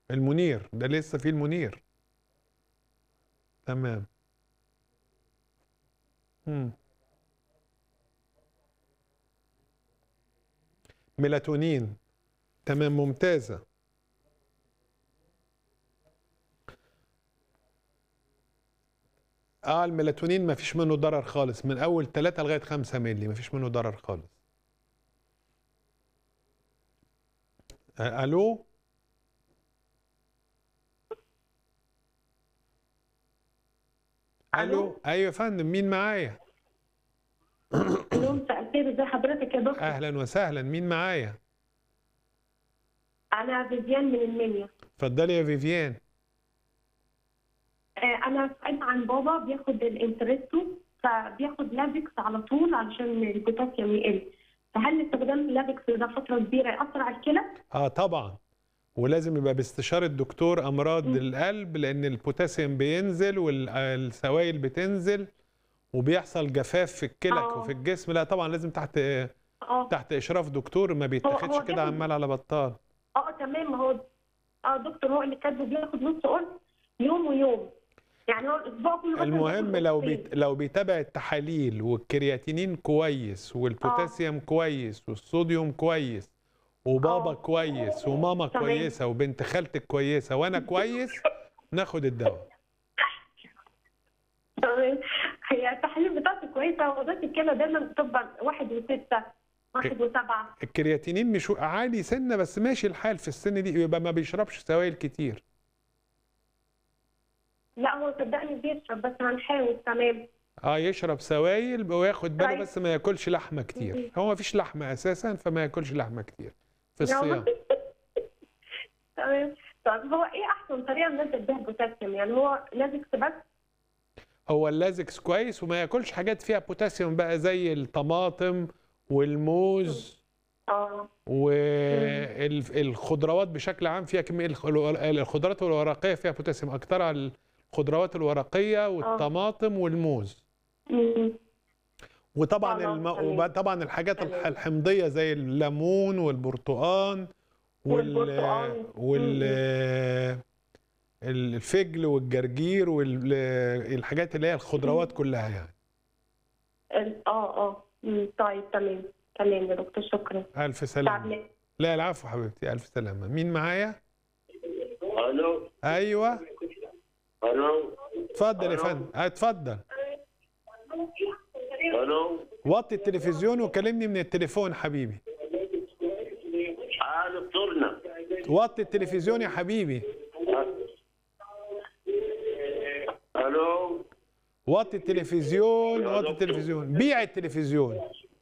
المنير ده لسه في المنير تمام مم. ميلاتونين تمام ممتازة اه الميلاتونين ما فيش منه ضرر خالص من اول 3 لغايه 5 مللي ما فيش منه ضرر خالص آه، الو الو ايوه يا فندم مين معايا الو مساء الخير ازي حضرتك يا دكتور اهلا وسهلا مين معايا انا فيفيان من المنيا اتفضلي يا فيفيان آه، انا سمعت عن بابا بياخد الانترستو فبياخد لافيكس على طول علشان البوتاسيوم يقل فهل استخدام اللافيكس ده فتره كبيره ياثر على الكلى؟ اه طبعا ولازم يبقى باستشارة دكتور أمراض القلب لأن البوتاسيوم بينزل والسوائل بتنزل وبيحصل جفاف في الكلى آه. وفي الجسم لا طبعا لازم تحت اه تحت إشراف دكتور ما بيتاخدش هو كده بياخد- عمال على بطال اه تمام ما هو اه دكتور هو اللي كاتبه بياخد نص قرص يوم ويوم يعني هو الاسبوع كله مثلاً المهم بياخد لو قرصين. بيت لو بيتابع التحاليل والكرياتينين كويس والبوتاسيوم كويس والصوديوم كويس وبابا آه. كويس وماما تمام. كويسة وبنت خالتك كويسة وأنا كويس ناخد الدواء تمام هي التحاليل بتاعته كويسه وغازات الكلى دايما بتبقى واحد وسته واحد وسبعه الكرياتينين مش عالي سنه بس ماشي الحال في السن دي يبقى ما بيشربش سوائل كتير لا هو صدقني بيشرب بس هنحاول تمام اه يشرب سوائل وياخد باله طيب. بس ما ياكلش لحمه كتير هو ما فيش لحمه اساسا فما ياكلش لحمه كتير في الصيام تمام طب هو ايه احسن طريقه ننزل بيها البوتاسيوم يعني هو لازكس بس هو اللازكس كويس وما ياكلش حاجات فيها بوتاسيوم بقى زي الطماطم والموز اه والخضروات بشكل عام فيها كميه الخ- الخضروات الورقيه فيها بوتاسيوم اكتر على الخضروات الورقيه والطماطم والموز مم. وطبعا خلاص، الم... تمام. وطبعا الحاجات الح- تمام. الحمضيه زي الليمون والبرتقان وال والبرتقال. وال الفجل والجرجير والحاجات اللي هي الخضروات كلها يعني ال- اه اه مم. طيب تمام تمام يا دكتور شكرا الف سلامه تعبان لا العفو حبيبتي الف سلامه مين معايا الو ايوه الو اتفضل يا فندم آه، اتفضل الو وطي التلفزيون وكلمني من التليفون حبيبي اه دكتورنا وطي التلفزيون يا حبيبي الو وطي التلفزيون يا وطي دكتور. التلفزيون بيع التلفزيون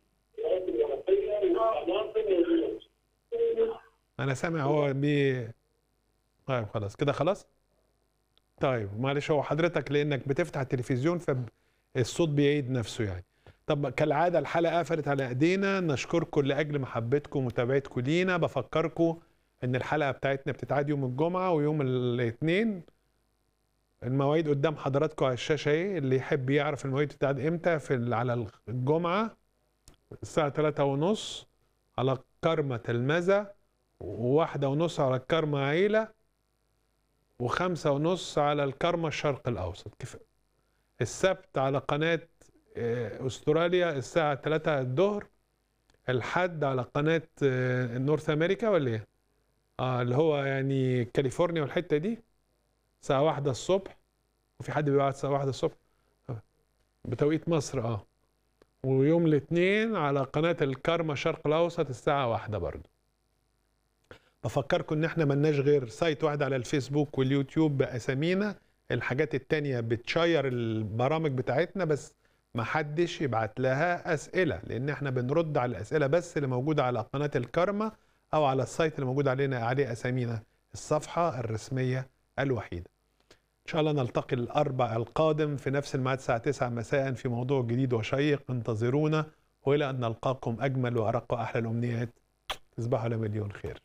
انا سامع هو بي طيب خلاص كده خلاص طيب معلش هو حضرتك لانك بتفتح التلفزيون فالصوت بيعيد نفسه يعني طب كالعاده الحلقه قفلت على ايدينا نشكركم لاجل محبتكم ومتابعتكم لينا بفكركم ان الحلقه بتاعتنا بتتعاد يوم الجمعه ويوم الاثنين المواعيد قدام حضراتكم على الشاشه ايه اللي يحب يعرف المواعيد بتتعاد امتى في ال- على الجمعه الساعه 3 ونص على كرمة تلمذة وواحدة ونص على الكرمة عيلة وخمسة ونص على الكرمة الشرق الأوسط كيف السبت على قناة آه، أستراليا الساعة 3 الظهر الحد على قناة آه، نورث أمريكا ولا إيه؟ آه اللي هو يعني كاليفورنيا والحتة دي الساعة واحدة الصبح وفي حد بيبعت الساعة واحدة الصبح آه، بتوقيت مصر اه ويوم الاثنين على قناة الكرمة شرق الأوسط الساعة واحدة برضو بفكركم ان احنا ملناش غير سايت واحد على الفيسبوك واليوتيوب بأسامينا الحاجات التانية بتشير البرامج بتاعتنا بس ما حدش يبعت لها أسئلة لأن احنا بنرد على الأسئلة بس اللي موجودة على قناة الكرمة أو على السايت اللي موجود علينا عليه أسامينا الصفحة الرسمية الوحيدة إن شاء الله نلتقي الأربع القادم في نفس الميعاد الساعة 9 مساء في موضوع جديد وشيق انتظرونا وإلى أن نلقاكم أجمل وأرق وأحلى الأمنيات تصبحوا على مليون خير